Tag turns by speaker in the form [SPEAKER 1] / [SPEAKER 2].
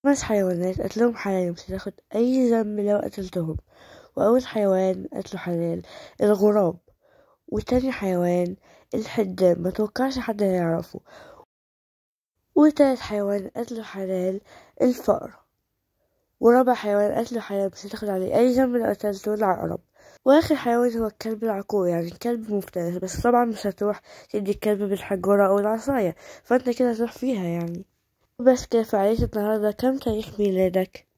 [SPEAKER 1] خمس حيوانات قتلهم حلال مش هتاخد أي ذنب لو قتلتهم وأول حيوان قتله حلال الغراب وتاني حيوان الحدام متوقعش حد هيعرفه وتالت حيوان قتله حلال الفأر ورابع حيوان قتله حلال مش هتاخد عليه أي ذنب لو قتلته العقرب وآخر حيوان هو الكلب العقور يعني الكلب مفترس بس طبعا مش هتروح تدي الكلب بالحجارة أو العصاية فانت كده هتروح فيها يعني بس كده فعلية النهاردة كم تاريخ ميلادك؟